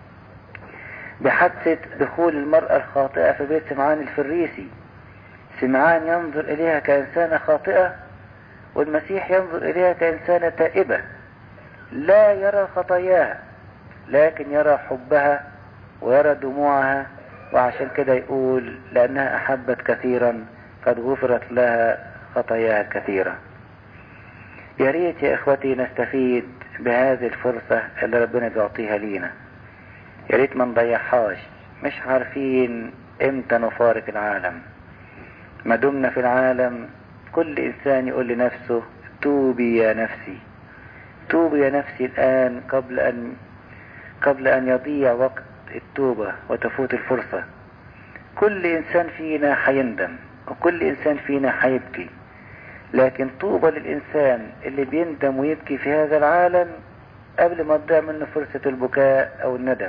بحادثة دخول المرأة الخاطئة في بيت سمعان الفريسي سمعان ينظر إليها كإنسانة خاطئة والمسيح ينظر إليها كإنسانة تائبة لا يرى خطاياها لكن يرى حبها ويرى دموعها وعشان كده يقول لأنها أحبت كثيرا قد غفرت لها خطاياها كثيرة يا ريت يا إخوتي نستفيد بهذه الفرصة اللي ربنا بيعطيها لينا يا ريت ما نضيعهاش مش عارفين امتى نفارق العالم ما دمنا في العالم كل انسان يقول لنفسه توبي يا نفسي توبي يا نفسي الان قبل ان قبل ان يضيع وقت التوبة وتفوت الفرصة كل انسان فينا حيندم وكل انسان فينا حيبكي لكن طوبى للانسان اللي بيندم ويبكي في هذا العالم قبل ما تضيع منه فرصة البكاء او الندم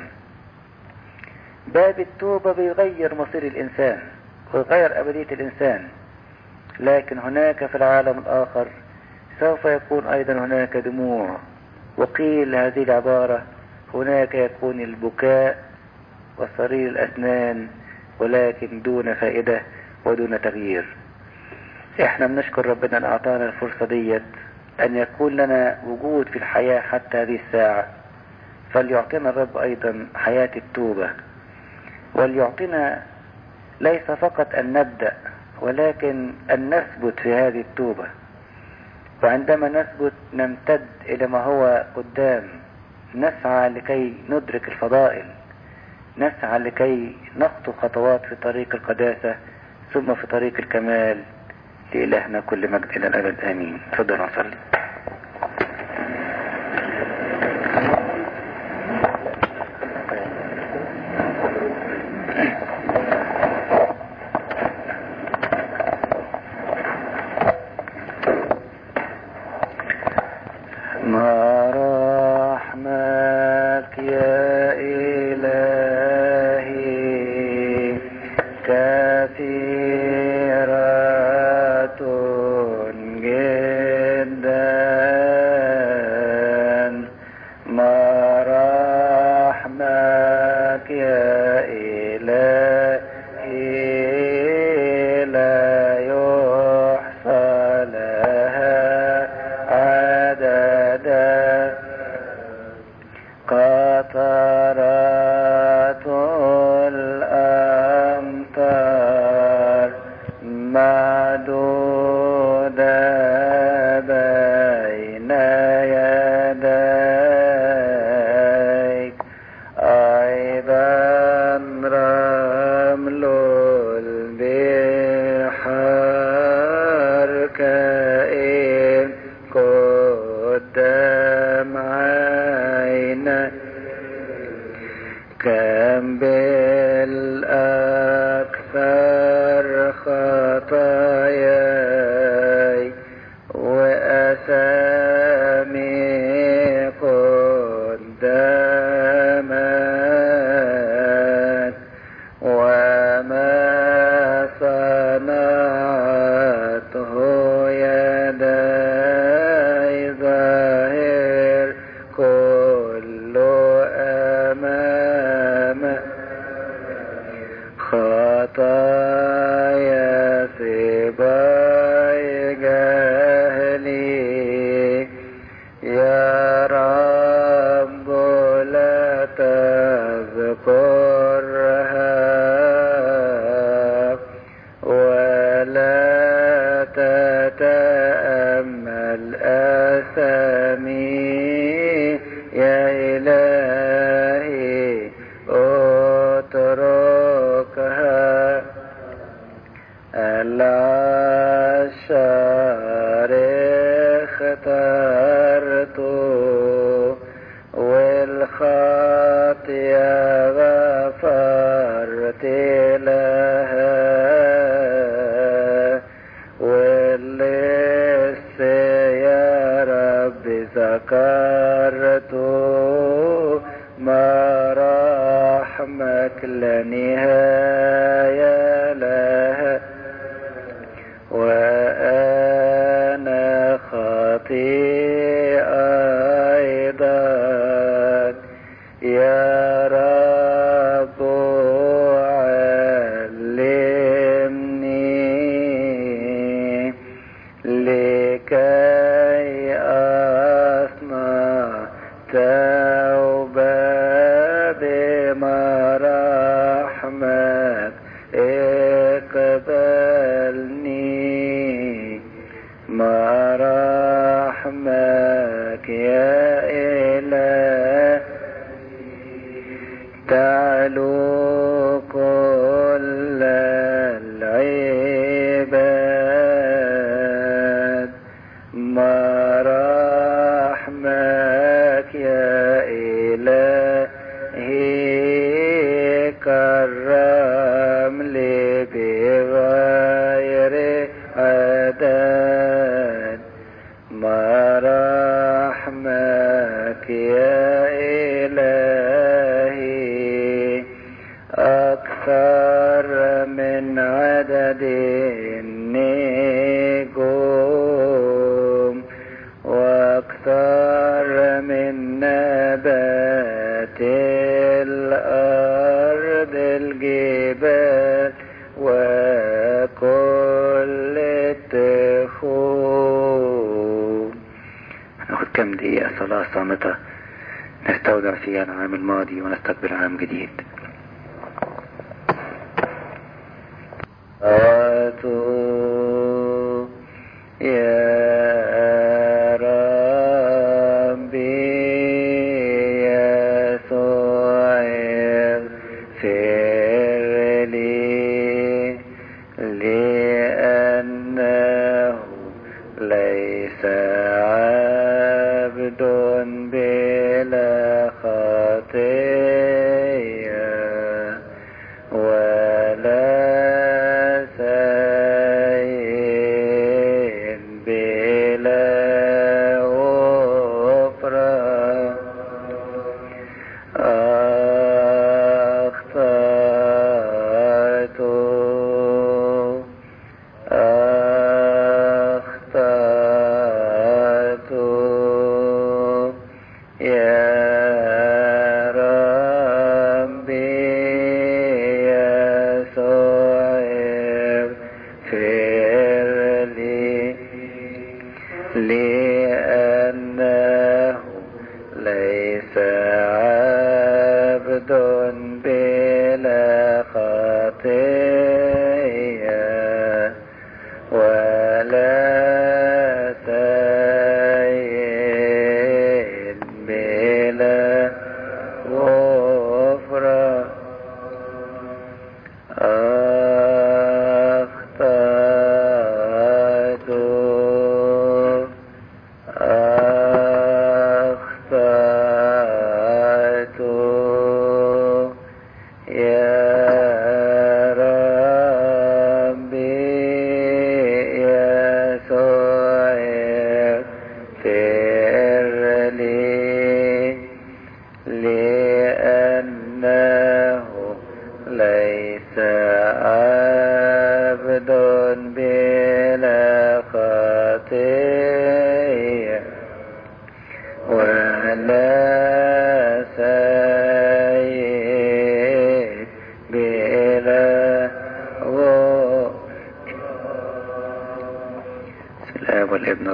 باب التوبة بيغير مصير الانسان ويغير ابدية الانسان لكن هناك في العالم الاخر سوف يكون ايضا هناك دموع وقيل هذه العبارة هناك يكون البكاء وصرير الاسنان ولكن دون فائدة ودون تغيير احنا بنشكر ربنا ان اعطانا الفرصة ديت ان يكون لنا وجود في الحياة حتى هذه الساعة فليعطينا الرب ايضا حياة التوبة وليعطينا ليس فقط ان نبدأ ولكن ان نثبت في هذه التوبة وعندما نثبت نمتد الى ما هو قدام نسعى لكي ندرك الفضائل نسعى لكي نخطو خطوات في طريق القداسة ثم في طريق الكمال لإلهنا كل مجد إلى الأبد آمين تفضل نصلي ما رحمك يا إلهي كثيرة جدا ما رحمك يا إلهي لا يحصى لها عددا قطرات الأمطار معدودة بين يديك أيضا رمل البحار كائن قدام عينيك كم بالأكثر خطاياي وأسامي قدامك وما صنعته يداي ظاهر كل أمامك خطايا سباي جهلي يا رب لا تذكرها ولا تتأمل أسامي يا إلهي اتركها العشر اخترت والخطية غفرت لها واللص يا رب ذكرت ما رحمك لا نهاية لها وأنا خطيئ أيضا يا رب علمني لكي أصنع توبة بمرحمك اقبلني مرحمك يا إله تعلو كل العباد مراحمك يا إلهي كرم لي بغير عدد مراحمك يا إلهي أكثر من عدد النجوم وأكثر من نبات الأرض الجبال وكل التخوم هناخد كام دقيقة صلاة صامتة نستودع فيها العام الماضي ونستقبل عام جديد آتوا يا ربي يسوع اغفر لي لأنه ليس عبد بلا خطية ولا سيد بلا غفران أخطأت أخطأت يا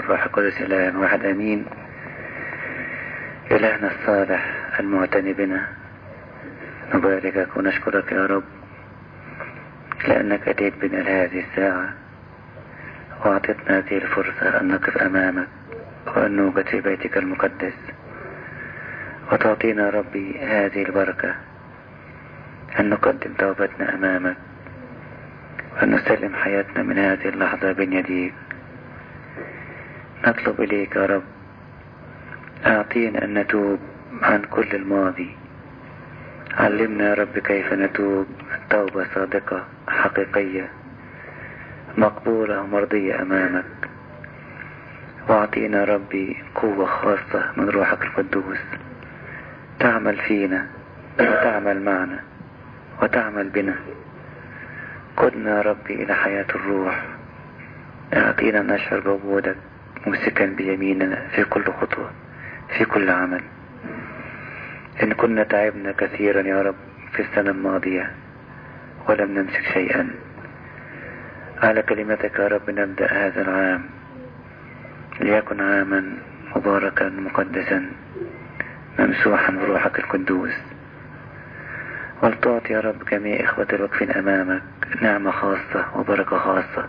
والروح القدس الآن واحد أمين إلهنا الصالح المعتني بنا نباركك ونشكرك يا رب لأنك أتيت بنا لهذه الساعة وأعطتنا هذه الفرصة أن نقف أمامك وأن نوجد في بيتك المقدس وتعطينا ربي هذه البركة أن نقدم توبتنا أمامك وأن نسلم حياتنا من هذه اللحظة بين يديك نطلب إليك يا رب أعطينا أن نتوب عن كل الماضي علمنا يا رب كيف نتوب توبة صادقة حقيقية مقبولة ومرضية أمامك واعطينا ربي قوة خاصة من روحك القدوس تعمل فينا وتعمل معنا وتعمل بنا قدنا ربي إلى حياة الروح اعطينا نشعر بوجودك ممسكا بيميننا في كل خطوة في كل عمل إن كنا تعبنا كثيرا يا رب في السنة الماضية ولم نمسك شيئا على كلمتك يا رب نبدأ هذا العام ليكن عاما مباركا مقدسا ممسوحا بروحك القدوس ولتعطي يا رب جميع إخوة الوقفين أمامك نعمة خاصة وبركة خاصة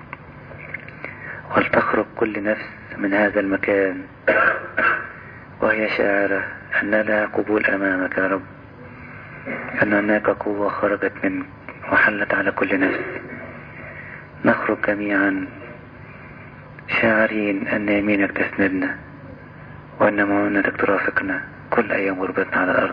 ولتخرج كل نفس من هذا المكان وهي شاعرة أن لها قبول أمامك يا رب أن هناك قوة خرجت منك وحلت على كل نفس نخرج جميعا شاعرين أن يمينك تسندنا وأن معونتك ترافقنا كل أيام غربتنا على الأرض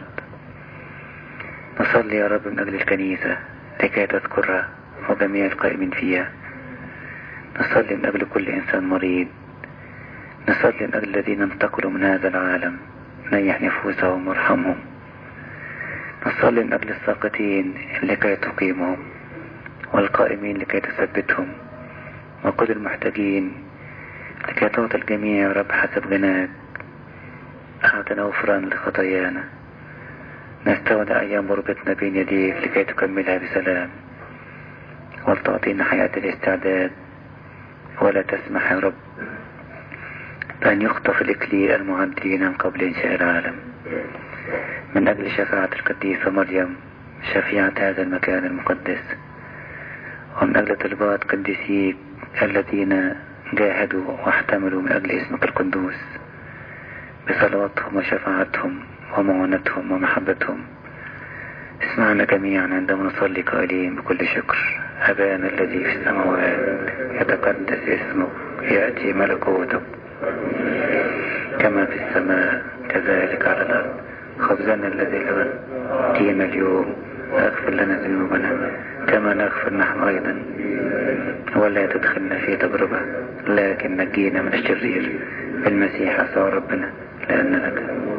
نصلي يا رب من أجل الكنيسة لكي تذكرها وجميع القائمين فيها نصلي من أجل كل إنسان مريض نصلي من أجل الذين انتقلوا من هذا العالم نيح نفوسهم وارحمهم نصلي من أجل الساقطين لكي تقيمهم والقائمين لكي تثبتهم وكل المحتاجين لكي تعطي الجميع يا رب حسب غناك أعطنا غفران لخطايانا نستودع أيام غربتنا بين يديك لكي تكملها بسلام ولتعطينا حياة الاستعداد ولا تسمح يا رب بأن يخطف الإكليل المعد لنا من قبل إنشاء العالم من أجل شفاعة القديسة مريم شفيعة هذا المكان المقدس ومن أجل طلبات قديسيك الذين جاهدوا واحتملوا من أجل اسمك القدوس بصلواتهم وشفاعتهم ومعونتهم ومحبتهم اسمعنا جميعا عندما نصلي قائلين بكل شكر أبانا الذي في السماوات يتقدس اسمك يأتي ملكوتك كما في السماء كذلك على الأرض خبزنا الذي لنا دين اليوم اغفر لنا ذنوبنا كما نغفر نحن أيضا ولا تدخلنا في تجربة لكن نجينا من الشرير بالمسيح أسوى ربنا لأن لك